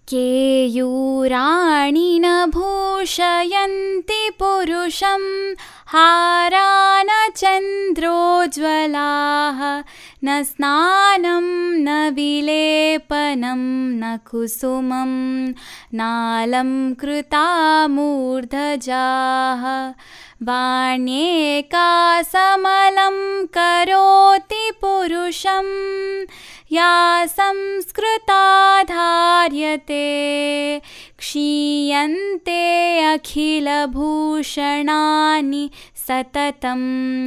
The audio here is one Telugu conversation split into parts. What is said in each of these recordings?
केयूराणि न भूषयन्ति पुरुषं हारा न चन्द्रोज्ज्वलाः न स्नानं न विलेपनं न कुसुमं नालं कृता मूर्धजाः वाण्येका समलं करोति पुरुषं या संस्कृता धार्यते क्षीयन्ते अखिलभूषणानि सततं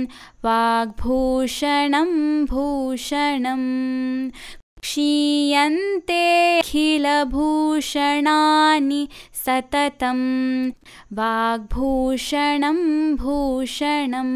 वाग्भूषणं भूषणम् क्षीयन्ते अखिलभूषणानि सततं वाग्भूषणं भूषणम्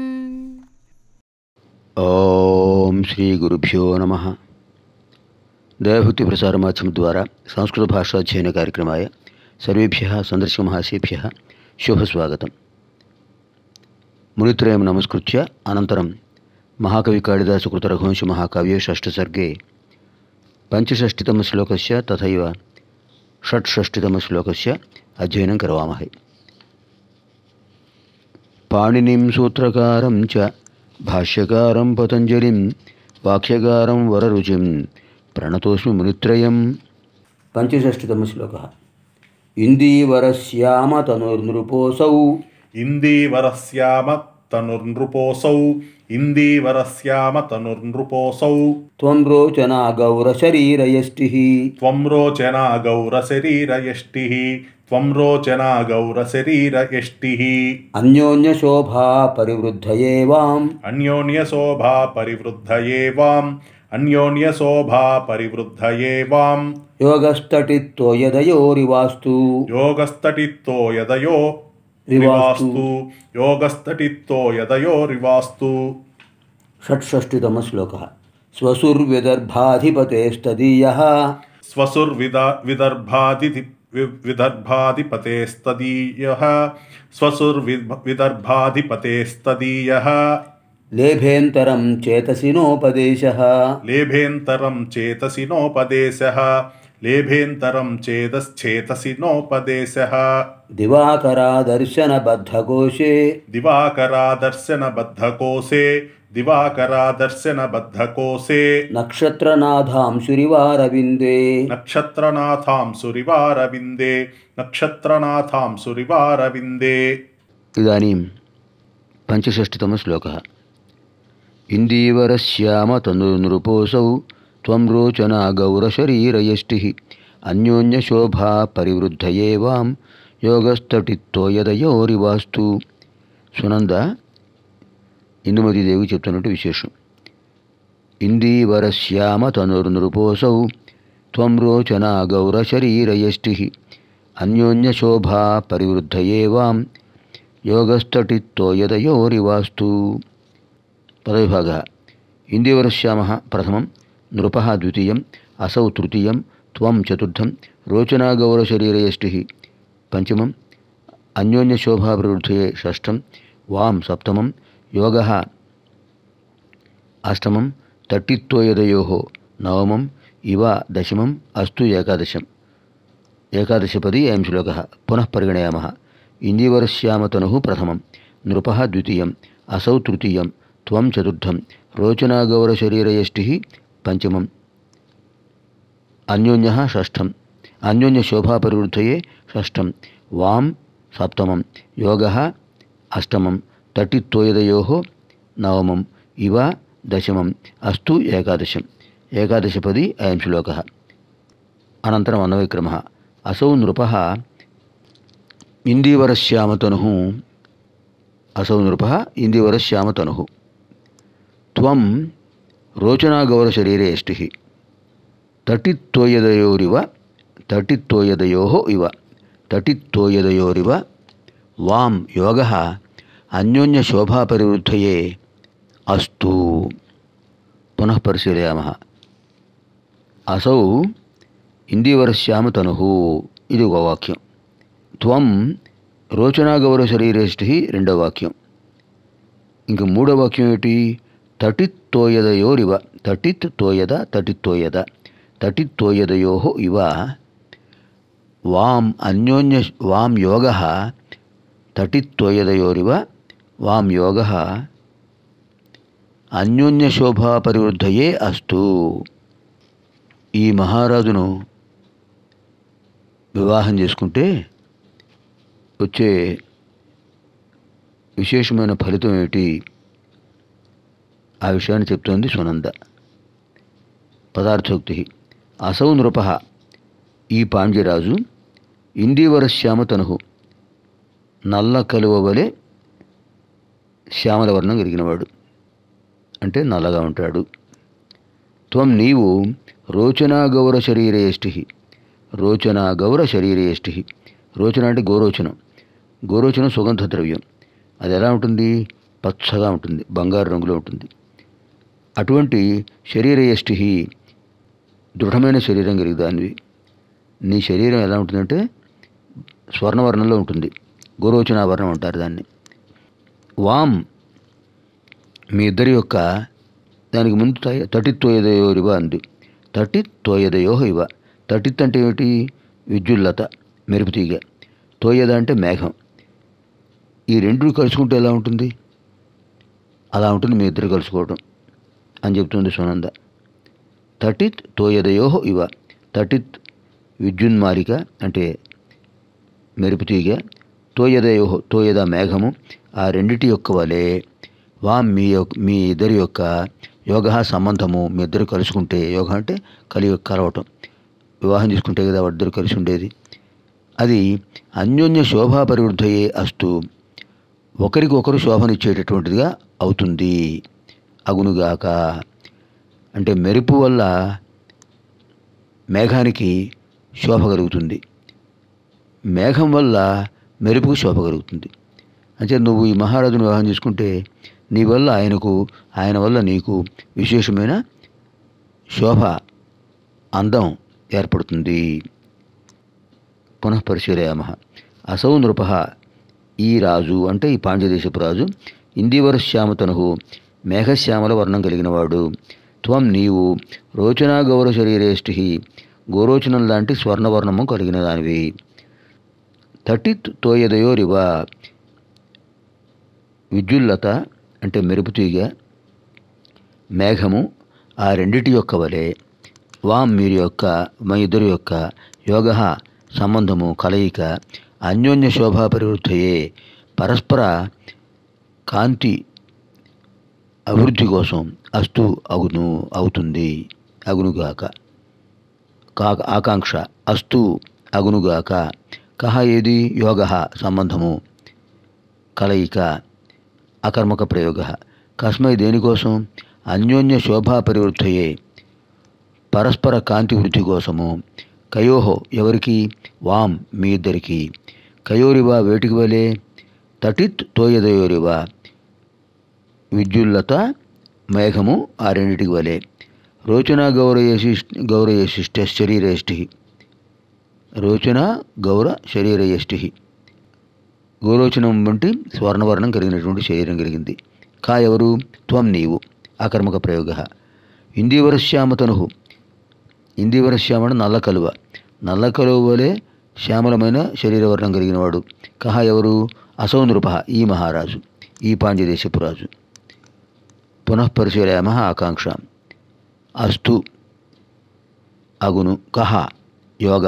ఓం శ్రీ గురుభ్యో నమ దైవభక్తి ప్రసార మాధ్యమం ద్వారా సంస్కృత భాషాధ్యయన కార్యక్రమాయ సర్వేభ్య సందర్శక మహాశేభ్య శుభస్వాగతం మునిత్రయం నమస్కృత్య అనంతరం మహాకవి కాళిదాసకృత రఘువంశ మహాకావ్యే షష్ఠసర్గే పంచషష్టితమశ్లోకస్య తథైవ షట్షష్టితమశ్లోకస్య అధ్యయనం కరవామహే పాణినిం సూత్రకారం చ భాష్యకారం పతంజలిం వాక్యకారం వరరుచిం ప్రణతోస్మి మునిత్రయం పంచషష్టితమ శ్లోక ఇందీవరశ్యామ తనుర్నృపోసౌ ఇందీవరస్యామ తనుర్నృపోసౌ ఇందీవరస్యామ తనుర్నృపోసౌ త్వం రోచనా గౌరశరీరయష్టి త్వం రోచనా గౌరశరీరయష్టిः త్వం రోచనా గౌరశరీరయష్టిः అన్యోన్యశోభా పరివృద్ధయే వాం అన్యోన్యశోభా పరివృద్ధయే వాం అన్యోన్యశోభా పరివృద్ధయే వాం యోగస్తటిత్తో యదయోరివాస్తు యోగస్తటిత్తో యదయో రివాస్తు. రివాస్తు యోగస్తటిత్తో యదయో రివాస్తు షట్షష్టితమ శ్లోక స్వసుర్విదర్భాధిపతేస్తదీయ स्वसुर्विद विदर्भादि विदर्भाधिपतेस्तदीयः स्वसुर्विदर्भाधिपतेस्तदीयः లేభేంతరం చేతసినోపదేశ लेभेन्तरं चेतसिनोपदेशः लेभेन्तरं चेतश्चेतसिनोपदेशः దివాకరాదర్శనబద్ధకోశే दिवाकरादर्शनबद्धकोशे दिवाकरादर्शनबद्धकोशे నక్షత్రనాథాంశురివారవిందే नक्षत्रनाथां सुरिवारविन्दे नक्षत्रनाथां सुरिवारविन्दे ఇదానీం పంచషష్టితమ శ్లోక ఇందీవరశ్యామ తనునృపోసౌ త్వం రోచనా గౌరశరీరయష్టి అన్యోన్యశోభా పరివృద్ధయే వాం యోగస్తటిత్తో యదయోరివాస్తు సునంద ఇందుమతిదేవి చెప్తున్నట్టు విశేషం ఇందీవరశ్యామ తనుర్నృపోసౌ త్వం రోచనా గౌరశరీరయష్టి అన్యోన్యశోభా పరివృద్ధయే వాం యోగస్తటిత్తో యదయోరివాస్తు పదవిభాగ ఇందివరశ్యామ ప్రథమం నృప ద్వితీయం అసౌ తృతీయం త్వం చతుర్థం రోచనాగౌరశరీరయష్టి పంచమం అన్యోన్యశోభాభివృద్ధయే షష్టం వాం సప్తమం యోగ అష్టమం తట్టిత్వయదయో నవమం ఇవ దశమం అస్తు ఏకాదశం ఏకాదశపది అయం శ్లోక పునః పరిగణయామः ఇందీవరశ్యామతనుः ప్రథమం నృపः ద్వితీయం అసౌ తృతీయం త్వం చతుర్థం రోచనాగౌరశరీరయష్టిः పంచమం అన్యోన్యः షష్ఠం అన్యోన్యశోభాపరివృద్ధయే షష్ఠం వాం సప్తమం యోగः అష్టమం తట్టిత్వయదయోः నవమం ఇవ దశమం అస్తు ఏకాదశం ఏకాదశపది అయం శ్లోకः అనంతరం అన్వయక్రమः అసౌ నృపः ఇందీవరశ్యామతనుः అసౌ నృపः ఇందీవరశ్యామతనుः త్వం రోచనాగౌరశరీరే యష్టిः తటిత్వయదయోరివ తటిత్వయదయోः ఇవ తటిత్వయదయోరివ వాం యోగः అన్యోన్యశోభాపరివృద్ధయే అస్తు పునః పరిశీలయామः అసౌ ఇందీవరశ్యామతనుः ఇది ఒక వాక్యం త్వం రోచనాగౌరవ శరీరేష్టి రెండో వాక్యం ఇంక మూడో వాక్యం ఏమిటి తటిత్ తోయదయోరివ తటిత్ తోయద తటిత్ తోయద తటిత్ తోయదయో ఇవ వాం అన్యోన్య వాం యోగ తటిత్వయదయోరివ వాం యోగ అన్యోన్య శోభా పరివృద్ధయే అస్తు ఈ మహారాజును వివాహం చేసుకుంటే వచ్చే విశేషమైన ఫలితం ఏమిటి ఆ విషయాన్ని చెప్తోంది సునంద పదార్థోక్తి అసౌ నృప ఈ పాండ్యరాజు ఇందీవరశ్యామ తనుహు నల్ల కలువ వలె శ్యామల వర్ణం కలిగినవాడు అంటే నల్లగా ఉంటాడు త్వం నీవు రోచనా గౌర శరీరేష్టి రోచనా గౌర శరీరేష్టి రోచన అంటే గోరోచనం గోరోచనం సుగంధ ద్రవ్యం అది ఎలా ఉంటుంది పచ్చగా ఉంటుంది బంగారు రంగులో ఉంటుంది అటువంటి శరీరయష్టి దృఢమైన శరీరం కలిగి దానివి నీ శరీరం ఎలా ఉంటుందంటే స్వర్ణవర్ణంలో ఉంటుంది గోరోచనావర్ణం అంటారు దాన్ని వామ్ మీ ఇద్దరి యొక్క దానికి ముందు త- తటిత్వయదయోరివ అంది తటిత్వయదయో ఇవ తటిత్ అంటే ఏమిటి విద్యుల్లత మెరుపుతీగ తోయద అంటే మేఘం ఈ రెండు కలుసుకుంటే ఎలా ఉంటుంది అలా ఉంటుంది మీ ఇద్దరు కలుసుకోవడం అని చెప్తుంది సునంద తటిత్ తోయదయో ఇవ తటిత్ విద్యున్మాలిక అంటే మెరుపుతీగ తోయదయో తోయద మేఘము ఆ రెండిటి యొక్క వలె వా మీ యొక్క మీ ఇద్దరి యొక్క యోగ సంబంధము మీ ఇద్దరు కలుసుకుంటే యోగ అంటే కలి కలవటం వివాహం చేసుకుంటే కదా వాళ్ళిద్దరు కలిసి ఉండేది అది అన్యోన్య శోభా పరివృద్ధయే అస్తు ఒకరికొకరు శోభనిచ్చేటటువంటిదిగా అవుతుంది అగునుగాక అంటే మెరుపు వల్ల మేఘానికి శోభ కలుగుతుంది మేఘం వల్ల మెరుపుకు శోభ కలుగుతుంది అంటే నువ్వు ఈ మహారాజును వివాహం చేసుకుంటే నీ వల్ల ఆయనకు ఆయన వల్ల నీకు విశేషమైన శోభ అందం ఏర్పడుతుంది పునః పరిశీలయామ అసౌ నృప ఈ రాజు అంటే ఈ పాండ్యదేశపు రాజు ఇందివరశ్యామతను మేఘశ్యామల వర్ణం కలిగినవాడు త్వం నీవు రోచనా గౌర శరీరేష్టి గోరోచనం లాంటి స్వర్ణవర్ణము కలిగిన దానివి తటిత్ తోయదయోరివ విద్యుల్లత అంటే మెరుపుతీగ మేఘము ఆ రెండిటి యొక్క వలె వాం మీరు యొక్క మా ఇద్దరి యొక్క యోగ సంబంధము కలయిక అన్యోన్య శోభా పరివృద్ధయే పరస్పర కాంతి అభివృద్ధి కోసం అస్తు అగును అవుతుంది అగునుగాక కా ఆకాంక్ష అస్తు అగునుగాక కహ ఏది యోగ సంబంధము కలయిక అకర్మక ప్రయోగ కస్మై దేనికోసం అన్యోన్య శోభా పరివృద్ధయే పరస్పర కాంతి వృద్ధి కోసము కయోహో ఎవరికి వాం మీ ఇద్దరికి కయోరివా వేటికి వలే తటిత్ తోయదయోరివా విద్యుల్లత మేఘము ఆ రెండిటికి వలె రోచన గౌరయశి గౌరయశిష్ట శరీరేష్టి రోచన గౌర శరీరయష్టి గోరోచనం వంటి స్వర్ణవర్ణం కలిగినటువంటి శరీరం కలిగింది కా ఎవరు త్వం నీవు ఆకర్మక ప్రయోగ ఇందీవరశ్యామతను ఇందీవరశ్యామడు నల్ల కలువ నల్ల కలువ వలె శ్యామలమైన శరీరవర్ణం కలిగినవాడు కహ ఎవరు అసౌ నృప ఈ మహారాజు ఈ పాండ్యదేశపు రాజు పునః పరిశీలయామ ఆకాంక్ష అస్తు అగును కహ యోగ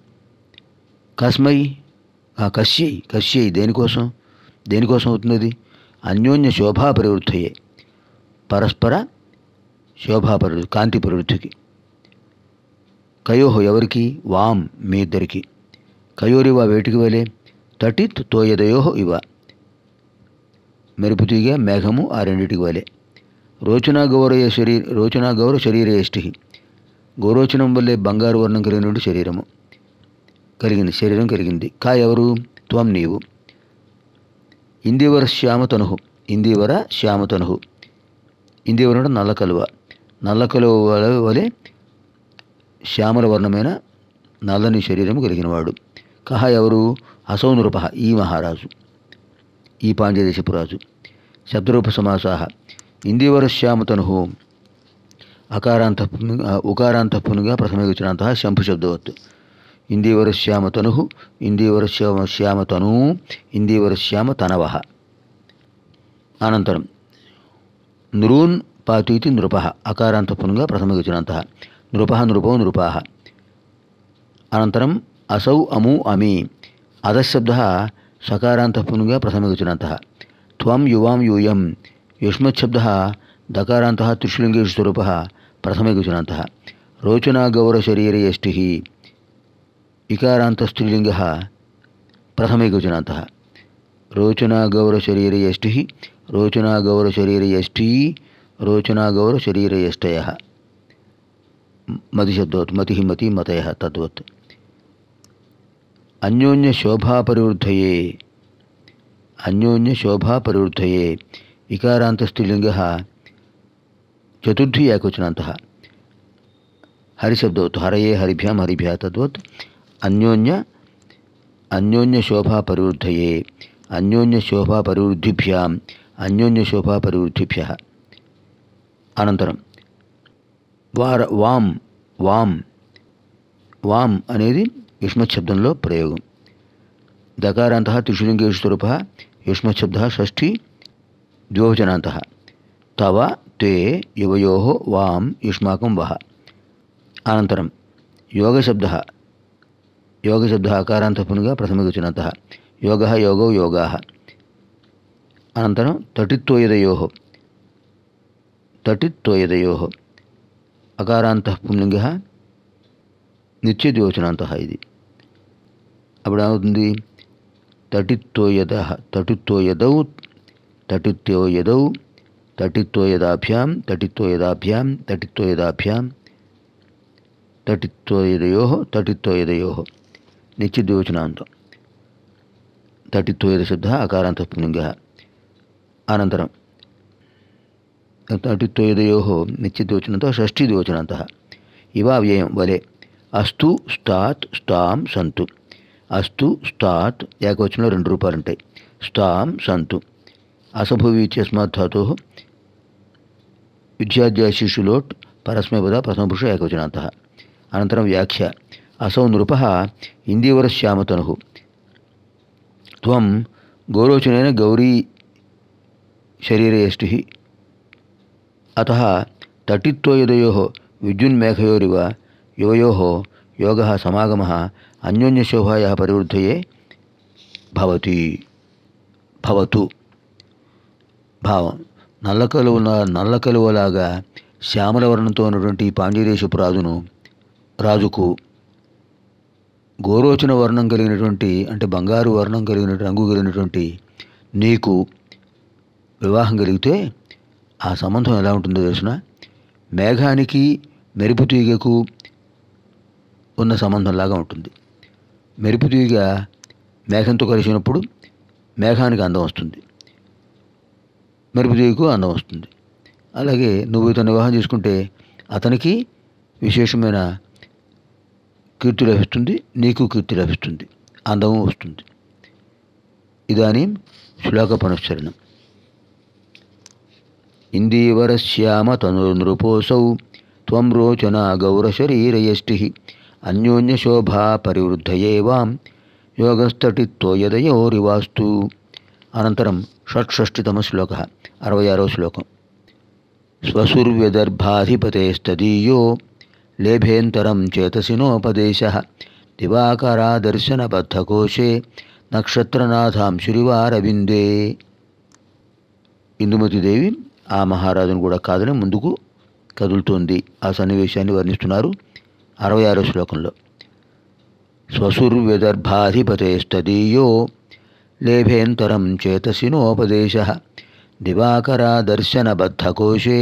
కస్మై ఆ కశ్యై కశ్యై దేనికోసం దేనికోసం అవుతుంది అది అన్యోన్య శోభా పరివృద్ధయే పరస్పర శోభా పరివృద్ధి కాంతి ప్రవృద్ధికి కయోహో ఎవరికి వాం మీ ఇద్దరికి కయోరివ వేటికి వలె తటిత్ తోయదయోహో ఇవ మెరుపుతీగ మేఘము ఆ రెండిటికి వలె రోచనా గౌరయ శరీ రోచనా గౌర శరీరేష్టి గోరోచనం వల్లే బంగారు వర్ణం కలిగినటువంటి శరీరము కలిగింది శరీరం కలిగింది కా ఎవరు త్వం నీవు ఇందివర శ్యామతనుహు ఇందివర శ్యామతనుహు ఇందివర అంటే నల్ల కలువ నల్ల కలువ వల- వలె శ్యామల వర్ణమైన నల్లని శరీరం కలిగినవాడు కహ ఎవరు అసౌ నృప ఈ మహారాజు ఈ పాండ్యదేశపు రాజు శబ్దరూప సమాసాహ ఇందివర శ్యామతను అకారాంత ఉకారాంత పునుగా ప్రథమ వచ్చినంత శంభు శబ్దవత్తు ఇందీవరశ్యామతను ఇందీవరశ్యామశ్యామతను ఇందీవరశ్యామతనవ అనంతరం నృన్ పాతీతి నృప అకారాంతపునుగా ప్రథమగచినంత నృప నృపో నృపా అనంతరం అసౌ అము అమి అధశబ్ద సకారాంతపునుగా ప్రథమగచినంత త్వం యువాం యూయం యుష్మశబ్ద దకారాంత త్రిశృంగేషు స్వరూప ప్రథమగచినంత రోచనాగౌరశరీరే యష్టి ఇకారాంత స్త్రీలింగ ప్రథమేకవచనాంత రోచనాగౌరశరీరే యష్టి రోచనాగౌరశరీరే యష్టి రోచనాగౌరశరీరే యష్టయ మతిశబ్దవత్ మతి మతి మతయ తద్వత్ అన్యోన్యశోభాపరివృద్ధయే అన్యోన్యశోభాపరివృద్ధయే ఇకారాంత స్త్రీలింగ చతుర్థి ఏకవచనాంత హరిశబ్దవత్ హరయే హరిభ్యాం హరిభ్య తద్వత్ అన్యోన్య అన్యోన్యశోభాపరివృద్ధయే అన్యోన్యశోభాపరివృద్ధిభ్యాం అన్యోన్యశోభాపరివృద్ధిభ్య అనంతరం వార వాం వాం వాం అనేది యుష్మత్ శబ్దంలో ప్రయోగం దకారాంత త్రిశులింగేషు స్వరూప యుష్మత్ షష్ఠి ద్వివచనాంత తవ తే యువయో వాం యుష్మాకం వహ అనంతరం యోగశబ్ద యోగశబ్ద అకారాంతపునుగా ప్రథమగచనంత యోగ యోగౌ యోగా అనంతరం తటిత్వయదయో తటిత్వయదయో అకారాంత పుంలింగ నిత్యద్యోచనాంత ఇది అప్పుడు ఏమవుతుంది తటిత్వయద తటిత్వయదౌ తటిత్వయదౌ తటిత్వయదాభ్యాం తటిత్వయదాభ్యాం తటిత్వయదాభ్యాం తటిత్వయదయో తటిత్వయదయో నిత్యద్యోచనాంతం తటిత్వయద శబ్ద అకారాంత పుంలింగ అనంతరం తటిత్వయదయో నిత్యద్యోచనంతో షష్ఠీద్యోచనంత ఇవ వ్యయం వలె అస్తు స్టాత్ స్టాం సంతు అస్తు స్టాత్ ఏకవచనంలో రెండు రూపాయలు ఉంటాయి స్టాం సంతు అసభువి ఇత్యస్మాత్ ధాతు విద్యాధ్యాశిషులోట్ పరస్మైపద ప్రథమపురుష ఏకవచనాంత అనంతరం వ్యాఖ్య అసౌ నృప ఇందీవరశ్యామతను త్వం గౌరోచనైన గౌరీ శరీరయష్టి అత తటిత్వయదయో విద్యున్మేఘయోరివ యువయో యోగ సమాగమ అన్యోన్యశోభాయ పరివృద్ధయే భవతి భవతు భావం నల్ల కలువ నల్ల కలువలాగా శ్యామల వర్ణంతో ఉన్నటువంటి పాండ్యదేశపు రాజును రాజుకు గోరోచన వర్ణం కలిగినటువంటి అంటే బంగారు వర్ణం కలిగిన రంగు కలిగినటువంటి నీకు వివాహం కలిగితే ఆ సంబంధం ఎలా ఉంటుందో తెలిసిన మేఘానికి మెరుపు తీగకు ఉన్న సంబంధంలాగా ఉంటుంది మెరుపు తీగ మేఘంతో కలిసినప్పుడు మేఘానికి అందం వస్తుంది మెరుపు తీగకు అందం వస్తుంది అలాగే నువ్వు ఇతను వివాహం చేసుకుంటే అతనికి విశేషమైన కీర్తి లభిస్తుంది నీకు కీర్తి లభిస్తుంది అందము వస్తుంది ఇదానీ శ్లోక పునశ్చరణం ఇందీవరశ్యామ తనునృపోసౌ త్వం రోచనా గౌరశరీరయష్టి అన్యోన్యశోభా పరివృద్ధయే వాం యోగస్తటిత్వయదయోరివాస్తు అనంతరం షట్షష్టితమ శ్లోక అరవై ఆరో శ్లోకం స్వసుర్వ్యదర్భాధిపతేస్తదీయో లేభేంతరం చేతసినోపదేశ దివాకరాదర్శనబద్ధకోశే నక్షత్రనాథాంశురివారవిందే ఇందుమతిదేవి ఆ మహారాజును కూడా కాదని ముందుకు కదులుతోంది ఆ సన్నివేశాన్ని వర్ణిస్తున్నారు అరవై ఆరో శ్లోకంలో స్వసుర్వ్యదర్భాధిపతేస్తదీయో లేభేంతరం చేతసినోపదేశ దివాకరాదర్శనబద్ధకోశే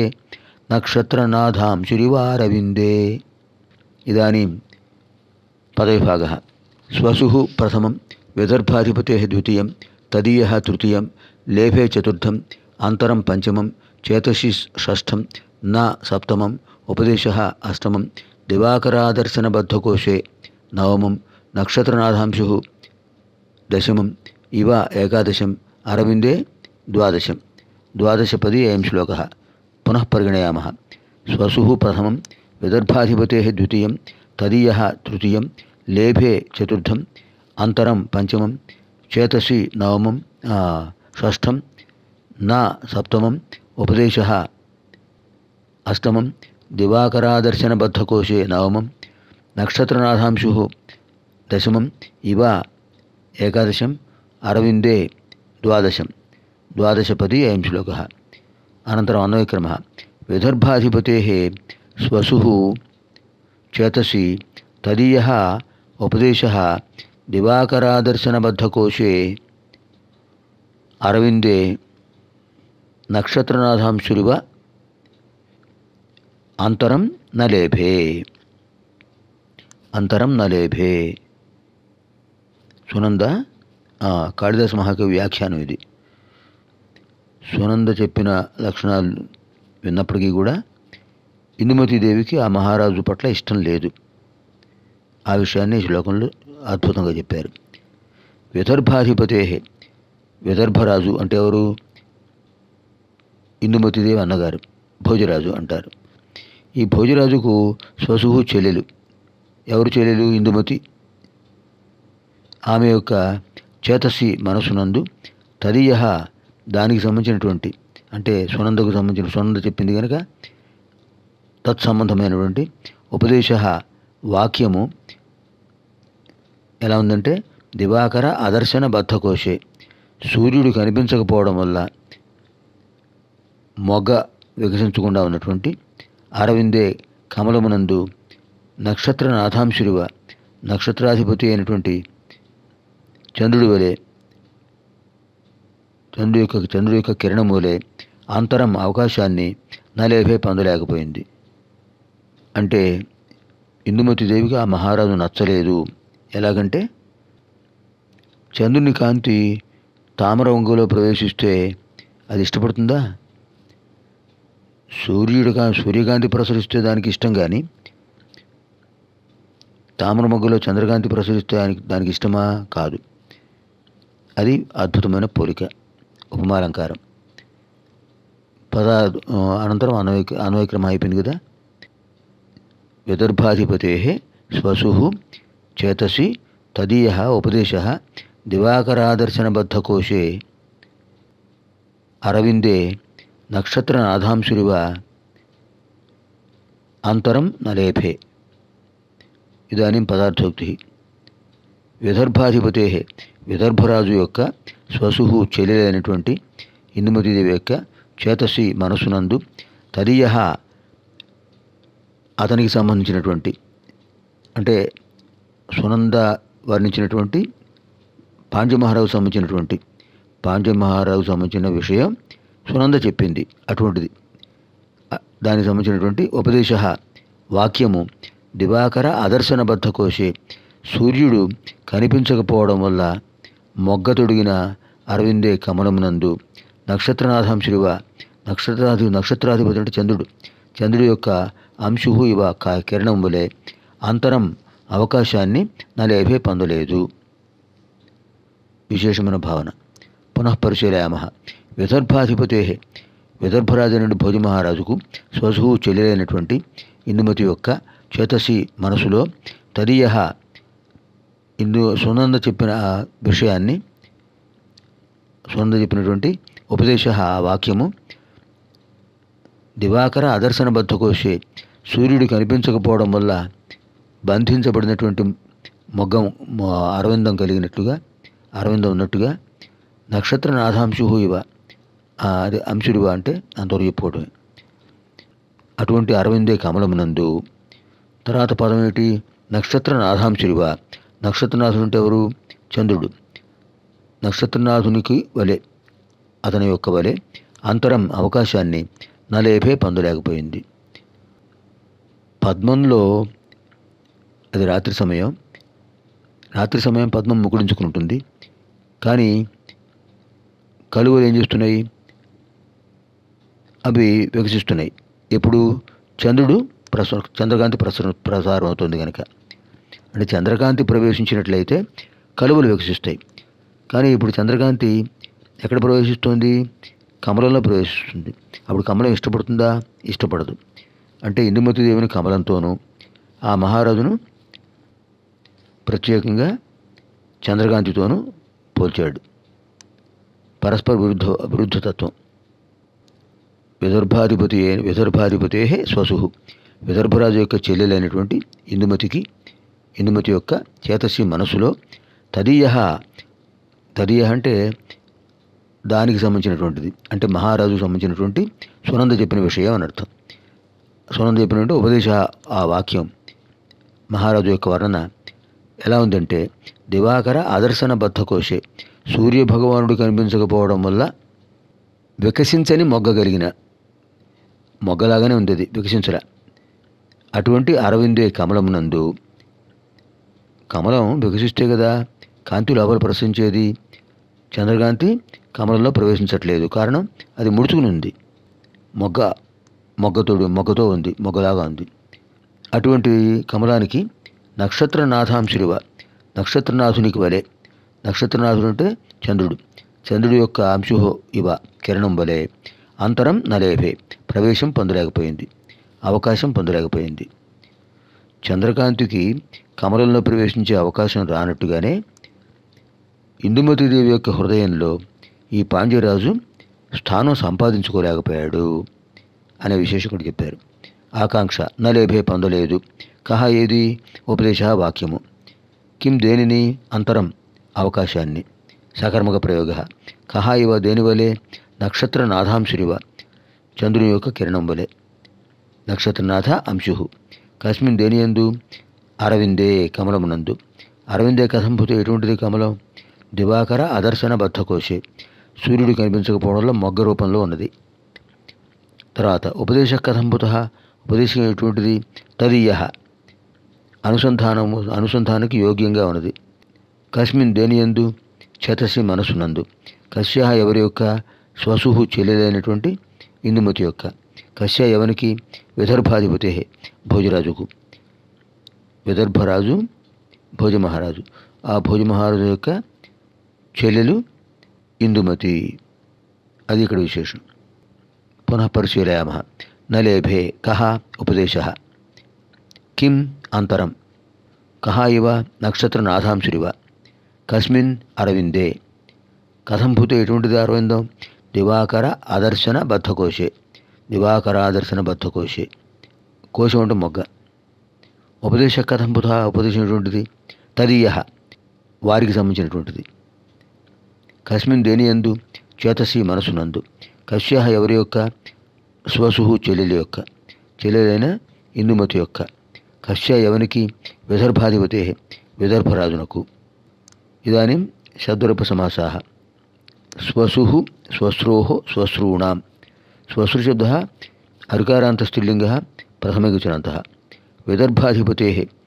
నక్షత్రనాథాంశురివారవిందే ఇదానీం పదవిభాగः स्वसुः प्रथमं विदर्भाधिपतेः द्वितीयं तदीयः तृतीयं लेभे चतुर्थम् अन्तरं पञ्चमं चेतसि षष्ठं न सप्तमम् उपदेशः अष्टमं दिवाकरादर्शनबद्धकोशे नवमं नक्षत्रनाथांशुः दशमम् इव एकादशम् अरविन्दे द्वादशं द्वादशपदी अयं श्लोकः पुनः परिगणयामः स्वसुः प्रथमं विदर्भाधिपतेः द्वितीयं तदीयः तृतीयं లేభే చతుర్థం అంతరం పంచమం చేతసి నవమం ఆ, షష్ఠం నా సప్తమం ఉపదేశ అష్టమం దివాకరాదర్శనబద్ధకోశే నవమం నక్షత్రనాథాంశు దశమం ఇవ ఏకాదశం అరవిందే ద్వాదశం ద్వాదశపది అయం శ్లోక అనంతరం అన్వయక్రమ విదర్భాధిపతే స్వసు చేతసి తదీయ ఉపదేశ దివాకరాదర్శనబద్ధకోశే అరవిందే నక్షత్రనాథాంశురివ అంతరం న లేభే అంతరం న లేభే సునంద ఆ, కాళిదాస మహాకవి వ్యాఖ్యానం ఇది సునంద చెప్పిన లక్షణాలు విన్నప్పటికీ కూడా ఇందుమతీదేవికి ఆ మహారాజు పట్ల ఇష్టం లేదు ఆ విషయాన్ని ఈ శ్లోకంలో అద్భుతంగా చెప్పారు విదర్భాధిపతే విదర్భరాజు అంటే ఎవరు ఇందుమతిదేవి అన్నగారు భోజరాజు అంటారు ఈ భోజరాజుకు స్వసుహు చెల్లెలు ఎవరు చెల్లెలు ఇందుమతి ఆమె యొక్క చేతసి మనసునందు తదీయ దానికి సంబంధించినటువంటి అంటే సునందకు సంబంధించిన సునంద చెప్పింది కనుక తత్సంబంధమైనటువంటి ఉపదేశ వాక్యము ఎలా ఉందంటే దివాకర అదర్శన బద్ధకోశే సూర్యుడు కనిపించకపోవడం వల్ల మొగ్గ వికసించకుండా ఉన్నటువంటి అరవిందే కమలమునందు నక్షత్ర నాథాంశుడివ నక్షత్రాధిపతి అయినటువంటి చంద్రుడి వలె చంద్రుడి యొక్క చంద్రుడి యొక్క కిరణం వలె అంతరం అవకాశాన్ని నలేభే పొందలేకపోయింది అంటే ఇందుమతి దేవికి ఆ మహారాజు నచ్చలేదు ఎలాగంటే చంద్రుని కాంతి తామర వంగులో ప్రవేశిస్తే అది ఇష్టపడుతుందా సూర్యుడు కా సూర్యకాంతి ప్రసరిస్తే దానికి ఇష్టం కానీ తామర మొగ్గలో చంద్రకాంతి ప్రసరిస్తే దానికి దానికి ఇష్టమా కాదు అది అద్భుతమైన పోలిక ఉపమాలంకారం పద అనంతరం అన్వయ అన్వయక్రమం అయిపోయింది కదా విదర్భాధిపతే స్వసు చేతసి తదీయ ఉపదేశ దివాకరాదర్శనబద్ధకోశే అరవిందే నక్షత్రనాథాంశురివ అంతరం నలేభే ఇదాनीं పదార్థోక్తి విదర్భాధిపతే విదర్భరాజు యొక్క స్వసుహు చెల్లెలైనటువంటి ఇందుమతిదేవి యొక్క చేతసి మనసునందు తదీయ అతనికి సంబంధించినటువంటి అంటే సునంద వర్ణించినటువంటి పాండ్యమహారాజు సంబంధించినటువంటి పాండ్యమహారాజు సంబంధించిన విషయం సునంద చెప్పింది అటువంటిది అ- దానికి సంబంధించినటువంటి ఉపదేశ వాక్యము దివాకర అదర్శనబద్ధ కోశే సూర్యుడు కనిపించకపోవడం వల్ల మొగ్గ తొడిగిన అరవిందే కమలమునందు నక్షత్రనాథంశుడివ నక్షత్రాధి నక్షత్రాధిపతి అంటే చంద్రుడు చంద్రుడి యొక్క అంశు ఇవ క- కిరణం వలె అంతరం అవకాశాన్ని నలేభే పొందలేదు విశేషమైన భావన పునః పరిశీలయామ విదర్భాధిపతే విదర్భరాజు భోజ మహారాజుకు స్వసు చెల్లెలైనటువంటి ఇందుమతి యొక్క చేతసి మనసులో తదీయ ఇందు సునంద చెప్పిన ఆ విషయాన్ని సునంద చెప్పినటువంటి ఉపదేశ ఆ వాక్యము దివాకర అదర్శనబద్ధ కోశే సూర్యుడు కనిపించకపోవడం వల్ల బంధించబడినటువంటి మొగ్గం మొ- అరవిందం కలిగినట్లుగా అరవిందం ఉన్నట్టుగా నక్షత్ర నాథాంశు ఇవ ఆ, అదే అంశుడివ అంటే అంతవరకు చెప్పుకోవటమే అటువంటి అరవిందే కమలమునందు తర్వాత పదం ఏంటి నక్షత్ర నాథాంశుడివ నక్షత్రనాథుడు అంటే ఎవరు చంద్రుడు నక్షత్రనాథునికి వలె అతని యొక్క వలె అంతరం అవకాశాన్ని నలేపే పొందలేకపోయింది పద్మంలో అది రాత్రి సమయం రాత్రి సమయం పద్మం ముకుడించుకుంటుంది కానీ కలువలు ఏం చేస్తున్నాయి అవి వికసిస్తున్నాయి ఎప్పుడు చంద్రుడు ప్రస చంద్రకాంతి ప్రసర ప్రసారం అవుతుంది కనుక అంటే చంద్రకాంతి ప్రవేశించినట్లయితే కలువలు వికసిస్తాయి కానీ ఇప్పుడు చంద్రకాంతి ఎక్కడ ప్రవేశిస్తుంది కమలంలో ప్రవేశిస్తుంది అప్పుడు కమలం ఇష్టపడుతుందా ఇష్టపడదు అంటే ఇందుమతి దేవుని కమలంతోనూ ఆ మహారాజును ప్రత్యేకంగా చంద్రకాంతితోనూ పోల్చాడు పరస్పర విరుద్ధ విరుద్ధతత్వం విదర్భాధిపతి అయిన విదర్భాధిపతే స్వసు విదర్భరాజు యొక్క చెల్లెలైనటువంటి ఇందుమతికి ఇందుమతి యొక్క చేతసి మనసులో తదీయ తదీయ అంటే దానికి సంబంధించినటువంటిది అంటే మహారాజుకు సంబంధించినటువంటి సునంద చెప్పిన విషయం అని అర్థం సునంద చెప్పినటువంటి ఉపదేశ ఆ వాక్యం మహారాజు యొక్క వర్ణన ఎలా ఉందంటే దివాకర ఆదర్శన బద్ధకోశే సూర్య భగవానుడు కనిపించకపోవడం వల్ల వికసించని మొగ్గ కలిగిన మొగ్గలాగానే ఉంది అది వికసించరా అటువంటి అరవిందే కమలమునందు కమలం వికసిస్తే కదా కాంతి లోపల ప్రసరించేది చంద్రకాంతి కమలంలో ప్రవేశించట్లేదు కారణం అది ముడుచుకుని ఉంది మొగ్గ మొగ్గతోడు మొగ్గతో ఉంది మొగ్గలాగా ఉంది అటువంటి కమలానికి నక్షత్రనాథాంశుడివ నక్షత్రనాథునికి వలె నక్షత్రనాథుడు అంటే చంద్రుడు చంద్రుడి యొక్క అంశుహో ఇవ కిరణం వలె అంతరం నలేభే ప్రవేశం పొందలేకపోయింది అవకాశం పొందలేకపోయింది చంద్రకాంతికి కమలంలో ప్రవేశించే అవకాశం రానట్టుగానే ఇందుమతిదేవి యొక్క హృదయంలో ఈ పాండ్యరాజు స్థానం సంపాదించుకోలేకపోయాడు అనే విశేషకుడు చెప్పారు ఆకాంక్ష నలేభే పొందలేదు కహ ఏది ఉపదేశ వాక్యము కిం దేనిని అంతరం అవకాశాన్ని సకర్మక ప్రయోగ కహ ఇవ దేనివలే నక్షత్ర నాథాంశురివ చంద్రుని యొక్క కిరణం వలె నక్షత్రనాథ అంశు కస్మిన్ దేనియందు అరవిందే కమలమునందు అరవిందే కథంభుత ఎటువంటిది కమలం దివాకర అదర్శన బద్ధకోశే సూర్యుడు కనిపించకపోవడంలో మొగ్గ రూపంలో ఉన్నది తర్వాత ఉపదేశ కథంభుత ఉపదేశం ఎటువంటిది తదీయ అనుసంధానము అనుసంధానకి యోగ్యంగా ఉన్నది కస్మిన్ దేనియందు చేతసి మనసునందు కశ్య ఎవరి యొక్క స్వసుహు చెల్లెలైనటువంటి ఇందుమతి యొక్క కశ్య ఎవనికి విదర్భాధిపతే భోజరాజుకు విదర్భరాజు భోజమహారాజు ఆ భోజమహారాజు యొక్క చెల్లెలు ఇందుమతి అది ఇక్కడ విశేషం పునః పరిశీలయామ నలేభే కహ ఉపదేశ కిం అంతరం కహ ఇవ నక్షత్రనాథాంశురివ కస్మిన్ అరవిందే కథం భూత ఎటువంటిది అరవిందం దివాకర ఆదర్శన బద్ధకోశే దివాకర ఆదర్శన బద్ధకోశే కోశం అంటే మొగ్గ ఉపదేశ కథం భూత ఉపదేశం ఎటువంటిది తదీయ వారికి సంబంధించినటువంటిది కస్మిన్ దేని ఎందు చేతసి మనసునందు కశ్య ఎవరి యొక్క స్వసుహు చెల్లెలి యొక్క చెల్లెలైన ఇందుమతి యొక్క కశ్య ఎవనికి విదర్భాధిపతే విదర్భరాజునకు ఇదానీ షద్రూప సమాసా స్వసు స్వశ్రో స్వశ్రూణాం స్వశ్రుశబ్ద అరుకారాంతస్త్రీలింగ ప్రథమగుచనంత విదర్భాధిపతే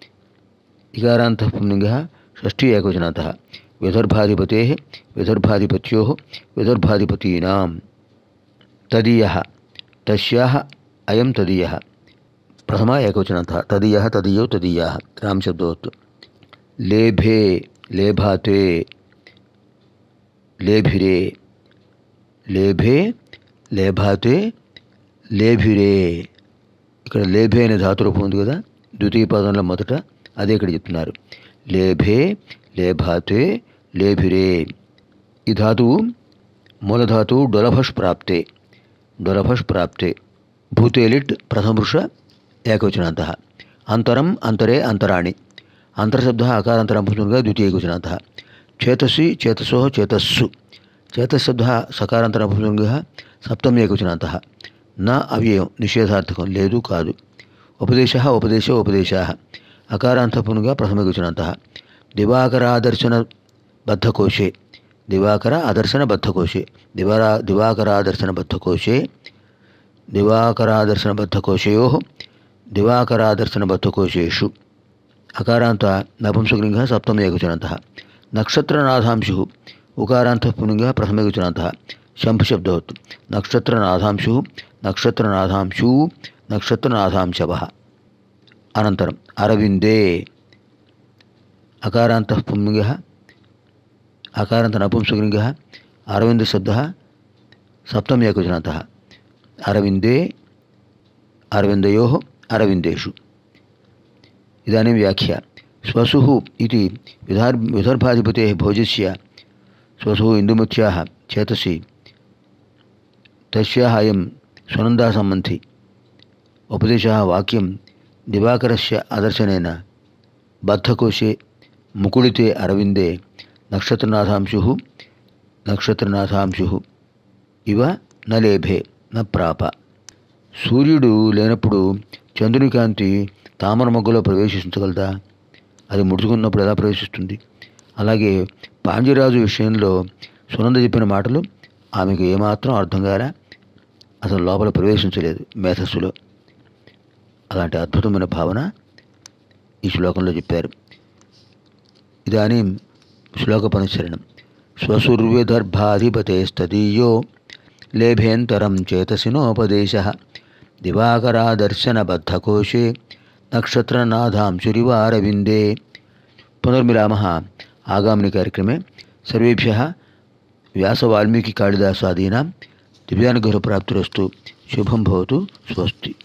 ఇకారాంత పుంలింగ షష్ఠీ ఏకవచనంత విదర్భాధిపతే విదర్భాధిపత్యో విదర్భాధిపతీనాం తదీయ తస్యా అయం తదీయ ప్రథమ ఏకవచనంత తదీయ తదీయో తదీయా రామశబ్దవత్తు లేభే లేభాతే లేభిరే లేభే లేభాతే లేభిరే ఇక్కడ లేభే అనే ధాతురూపం ఉంది కదా ద్వితీయ పదంలో మొదట అదే ఇక్కడ చెప్తున్నారు లేభే లేభాతే లేభిరే ఈ ధాతువు మూలధాతువు డొలభష్ ప్రాప్తే డొలభష్ ప్రాప్తే భూతేలిట్ ప్రథమపురుష ఏకవచనాంత అంతరం అంతరే అంతరాణి అంతర్శబ్ద అకారాంతరం పునరుగా ద్వితీయకవచనాంత చేతసి చేతసో చేతస్సు చేతశబ్ద సకారాంతరం పునరుగా సప్తమి ఏకవచనాంత నా అవ్యయం నిషేధార్థకం లేదు కాదు ఉపదేశ ఉపదేశ ఉపదేశా అకారాంతపునుగా ప్రథమగుచనంత దివాకరాదర్శన బద్ధకోశే దివాకర అదర్శన బద్ధకోశే దివారా దివాకరాదర్శన బద్ధకోశే దివాకరాదర్శన బద్ధకోశయో దివాకరాదర్శన బద్ధకోశేషు అకారాంత నపుంసకలింగ సప్తమ ఏకవచనంత నక్షత్రనాథాంశు ఉకారాంత పులింగ ప్రథమేకవచనంత శంభుశబ్దవత్ నక్షత్రనాథాంశు నక్షత్రనాథాంశు నక్షత్రనాథాంశవ అనంతరం అరవిందే అకారాంత పుంలింగ అకారాంత నపుంసకలింగ అరవింద శబ్ద సప్తమ ఏకవచనంత అరవిందే అరవిందయో అరవిందేషు ఇదాनीं వ్యాఖ్య स्वसुः इति विदर् विदर्भाधिपतेः भोजस्य स्वसुः इन्दुमत्याः चेतसि तस्याः अयं स्वनन्दासम्बन्धि उपदेशः वाक्यं दिवाकरस्य आदर्शनेन बद्धकोशे मुकुलिते अरविन्दे नक्षत्रनाथांशुः నక్షత్రనాథాంశు ఇవ న లేభే న ప్రాప సూర్యుడు లేనప్పుడు చంద్రుని కాంతి తామర మొగ్గలో ప్రవేశించగలదా అది ముడుచుకున్నప్పుడు ఎలా ప్రవేశిస్తుంది అలాగే పాండ్యరాజు విషయంలో సునంద చెప్పిన మాటలు ఆమెకు ఏమాత్రం అర్థం కారా అసలు లోపల ప్రవేశించలేదు మేధస్సులో అలాంటి అద్భుతమైన భావన ఈ శ్లోకంలో చెప్పారు ఇదానీ శ్లోకపనుచరణం స్వసుర్విదర్భాధిపతేస్తదీయో లేభేంతరం చేతసినోపదేశ దివాకరాదర్శనబద్ధకోశే నక్షత్రనాథాంశురివారవిందే పునర్మిలామः आगामिनि कार्यक्रमे सर्वेभ्यः व्यासवाल्मीकिकाళिदासादीनां दिव्यानुग्रहप्राप्तिरस्तु शुभं भवतु स्वस्ति